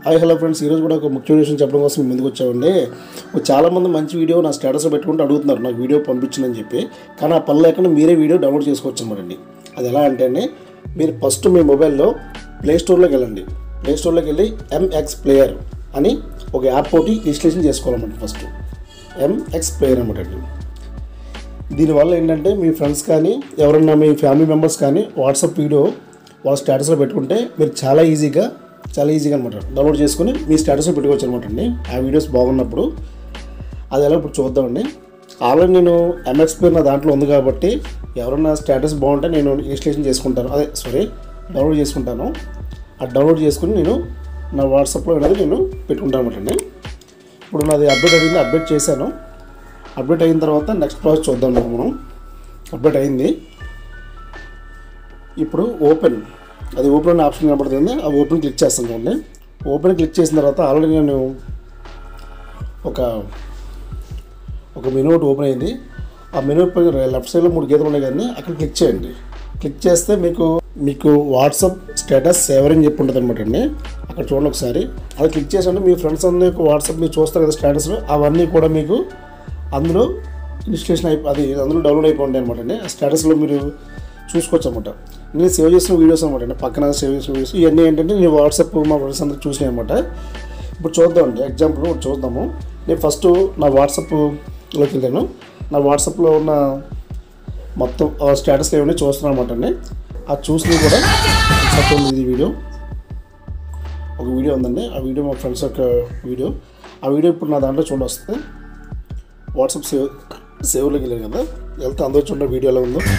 Hi hello friends ఈరోజు కూడా ఒక ముఖ్య విషయం చెప్పడం కోసం మీ ముందుకు వచ్చామండి ఓ చాలామంది మంచి వీడియో నా స్టేటస్లో పెట్టుకుంటూ అడుగుతున్నారు నాకు వీడియో పంపించండి అని చెప్పి కానీ ఆ పని లేకుండా మీరే వీడియో డౌన్లోడ్ చేసుకోవచ్చు అనమాట అండి అది ఎలా అంటే అండి మీరు ఫస్ట్ మీ మొబైల్లో ప్లే స్టోర్లోకి వెళ్ళండి ప్లే స్టోర్లోకి వెళ్ళి ఎంఎక్స్ ప్లేయర్ అని ఒక యాప్ ఒకటి ఇన్స్టలేషన్ చేసుకోవాలన్నమాట ఫస్ట్ ఎంఎక్స్ ప్లేయర్ అనమాట అండి దీనివల్ల ఏంటంటే మీ ఫ్రెండ్స్ కానీ ఎవరన్నా మీ ఫ్యామిలీ మెంబర్స్ కానీ వాట్సాప్ వీడియో వాళ్ళ స్టేటస్లో పెట్టుకుంటే మీరు చాలా ఈజీగా చాలా ఈజీగా అనమాట డౌన్లోడ్ చేసుకుని మీ స్టేటస్లో పెట్టుకోవచ్చు అనమాట అండి ఆ వీడియోస్ బాగున్నప్పుడు అది ఎలా ఇప్పుడు చూద్దామండి ఆల్రెడీ నేను ఎంఎక్స్ పేరు నా దాంట్లో ఉంది కాబట్టి ఎవరన్నా స్టేటస్ బాగుంటే నేను ఇన్స్టలేషన్ చేసుకుంటాను అదే సారీ డౌన్లోడ్ చేసుకుంటాను ఆ డౌన్లోడ్ చేసుకుని నేను నా వాట్సాప్లో అనేది నేను పెట్టుకుంటాను అనమాట అండి ఇప్పుడు నాది అప్డేట్ అయింది అప్డేట్ చేశాను అప్డేట్ అయిన తర్వాత నెక్స్ట్ ప్రాసెస్ చూద్దాం మీకు మనం అప్డేట్ అయింది ఇప్పుడు ఓపెన్ అది ఓపెన్ అనే ఆప్షన్ కనబడుతుంది ఆ ఓపెన్ క్లిక్ చేస్తాను చూడండి ఓపెన్ క్లిక్ చేసిన తర్వాత ఆల్రెడీ నేను ఒక ఒక మెనూ ఒకటి ఓపెన్ అయింది ఆ మెనూ పైన లెఫ్ట్ సైడ్లో మూడు గీతలు ఉన్నాయి కానీ అక్కడ క్లిక్ చేయండి క్లిక్ చేస్తే మీకు మీకు వాట్సాప్ స్టేటస్ సేవర్ అని చెప్పి ఉంటుంది అనమాట అండి అక్కడ చూడండి ఒకసారి అది క్లిక్ చేసండి మీ ఫ్రెండ్స్ అందరి వాట్సాప్ మీరు చూస్తారు కదా స్టేటస్ అవన్నీ కూడా మీకు అందులో ఇన్స్టలేషన్ అయిపో అది అందులో డౌన్లోడ్ అయిపోయింది అనమాట అండి ఆ స్టేటస్లో మీరు చూసుకోవచ్చు అనమాట నేను సేవ్ చేసిన వీడియోస్ అనమాట అండి పక్కన సేవ్ చేసిన వీడియోస్ ఇవన్నీ ఏంటంటే నేను వాట్సాప్ మా ఫ్రెండ్స్ అందరూ చూసినాయి అనమాట ఇప్పుడు చూద్దామండి ఎగ్జాంపుల్ ఒకటి చూద్దాము నేను ఫస్ట్ నా వాట్సాప్లోకి వెళ్ళాను నా వాట్సాప్లో ఉన్న మొత్తం స్టేటస్ ఏమైనా చూస్తున్నాను అనమాట అండి ఆ చూసినవి కూడా ఒకసారి చూడండి ఇది వీడియో ఒక వీడియో ఉందండి ఆ వీడియో మా ఫ్రెండ్స్ యొక్క వీడియో ఆ వీడియో ఇప్పుడు నా దాంట్లో చూడండి వస్తుంది వాట్సాప్ సేవ్ సేవ్లోకి వెళ్ళాను కదా వెళ్తే అందరూ చూడండి వీడియో ఎలా ఉందో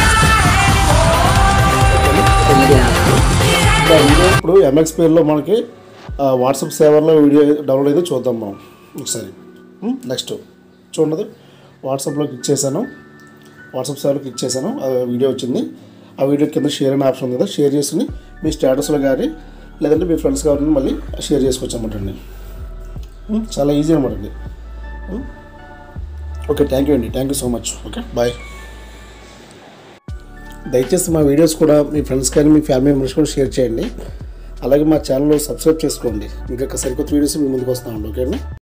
ఇంకా వీడియో ఇప్పుడు ఎంఎక్స్ పేర్లో మనకి ఆ, వాట్సాప్ సేవర్లో వీడియో డౌన్లోడ్ అయితే చూద్దాం మనం ఒకసారి ఉం? నెక్స్ట్ చూడండి వాట్సాప్లో క్లిక్ చేశాను వాట్సాప్ సేవలో క్లిక్ చేశాను ఆ వీడియో వచ్చింది ఆ వీడియో కింద షేర్ అనే ఆప్షన్ ఉంది కదా షేర్ చేసుకుని మీ స్టేటస్లో కానీ లేదంటే మీ ఫ్రెండ్స్ కానీ మళ్ళీ షేర్ చేసుకోవచ్చు అనమాట అండి ఉం? చాలా ఈజీ అనమాట అండి ఉం? ఓకే థ్యాంక్ యూ అండి thank you so much okay bye దయచేసి మా వీడియోస్ కూడా మీ ఫ్రెండ్స్ కానీ మీ ఫ్యామిలీ మెంబర్స్ కూడా షేర్ చేయండి అలాగే మా ఛానల్ సబ్స్క్రైబ్ చేసుకోండి ఇంకా సరికొత్త వీడియోస్ మీ ముందుకు వస్తామండి ఓకే అండి